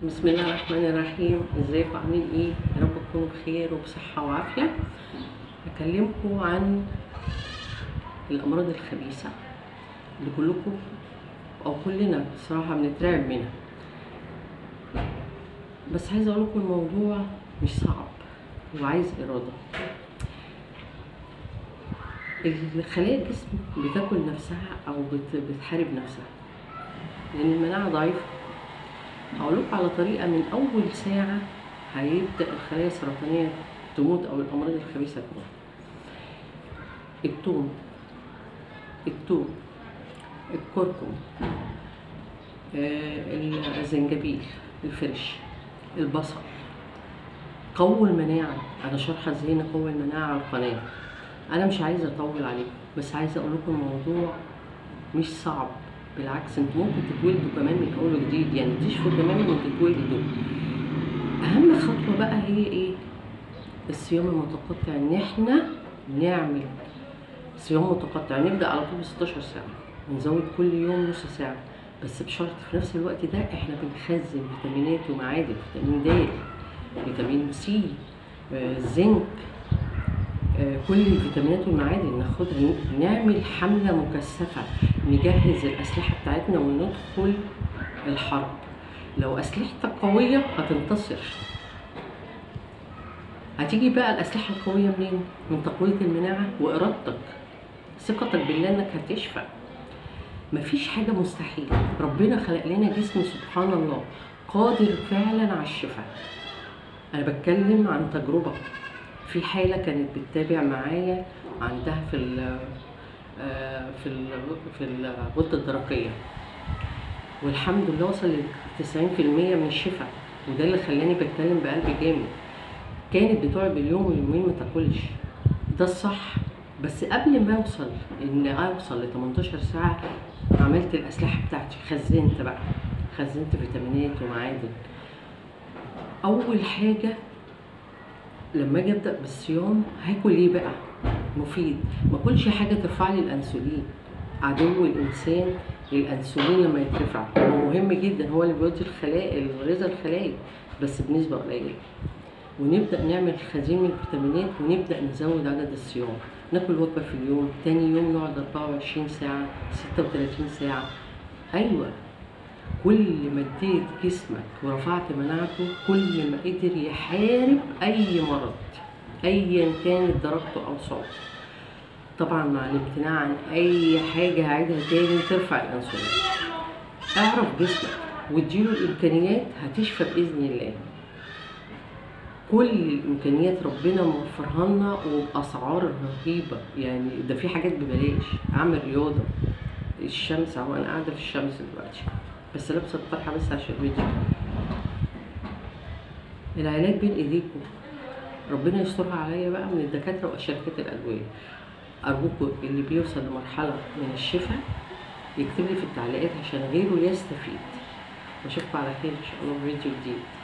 بسم الله الرحمن الرحيم ازيكم عاملين ايه يا رب تكونوا بخير وبصحة وعافية هكلمكم عن الامراض الخبيثة اللي كلكم او كلنا بصراحة بنترعب منها بس عايزة اقول لكم الموضوع مش صعب وعايز ارادة الخلايا الجسم بتاكل نفسها او بت- بتحارب نفسها لان المناعة ضعيفة هقول لكم على طريقه من اول ساعه هيبدا الخلايا السرطانيه تموت او الامراض الخبيثه تموت الثوم الثوم الكركم آه، الزنجبيل الفرش البصل قوي المناعه انا شارحه ازاي نقوي المناعه على القناه انا مش عايزه اطول عليكم بس عايزه اقول لكم الموضوع مش صعب بالعكس انتوا ممكن تتولدوا كمان من اول وجديد يعني تشفوا تماما وتتولدوا اهم خطوه بقى هي ايه الصيام المتقطع ان احنا نعمل صيام متقطع نبدا على طول ب 16 ساعه ونزود كل يوم نص ساعه بس بشرط في نفس الوقت ده احنا بنخزن فيتامينات ومعادن فيتامين د فيتامين سي آه، زنك آه، كل الفيتامينات والمعادن ناخدها نعمل حملة مكثفة نجهز الأسلحة بتاعتنا وندخل الحرب لو أسلحتك قوية هتنتصر هتيجي بقى الأسلحة القوية منين؟ من تقوية المناعة وإرادتك ثقتك بالله إنك هتشفى مفيش حاجة مستحيلة ربنا خلق لنا جسم سبحان الله قادر فعلا على الشفاء أنا بتكلم عن تجربة في حالة كانت بتتابع معايا عندها في ال آه، في ال في الغدة الدرقية والحمد لله وصل ل 90% من الشفاء وده اللي خلاني بتكلم بقلب جامد كانت بتقعد باليوم واليومين ما تاكلش ده الصح بس قبل ما اوصل ان اوصل ل 18 ساعة عملت الاسلحة بتاعتي خزنت بقى خزنت فيتامينات ومعادن اول حاجة لما اجي ابدا بالصيام هاكل ايه بقى مفيد ما اكلش حاجه ترفع لي الانسولين عدو الانسان الانسولين لما يترفع هو مهم جدا هو اللي بيودي الخلايا الغذاء الخلايا بس بنسبه قليله ونبدا نعمل خزين من الفيتامينات ونبدا نزود عدد الصيام ناكل وجبه في اليوم تاني يوم نقعد 24 ساعه 36 ساعه ايوه كل ما اديت جسمك ورفعت مناعته كل ما قدر يحارب اي مرض ايا كانت درجته او صعوبته طبعا مع الامتناع عن اي حاجه هعيدها تاني ترفع الانسولين اعرف جسمك واديله الامكانيات هتشفى باذن الله كل الامكانيات ربنا موفرها لنا وباسعار رهيبه يعني ده في حاجات ببلاش اعمل رياضه الشمس اهو انا قاعده في الشمس دلوقتي بس لابسه الطرحه بس عشان الفيديو العلاج بين ايديكم ربنا يسترها عليا بقى من الدكاتره وشركات الادويه ارجوكم اللي بيوصل لمرحله من الشفاء يكتب لي في التعليقات عشان غيره يستفيد واشوفكم على خير ان شاء الله في فيديو جديد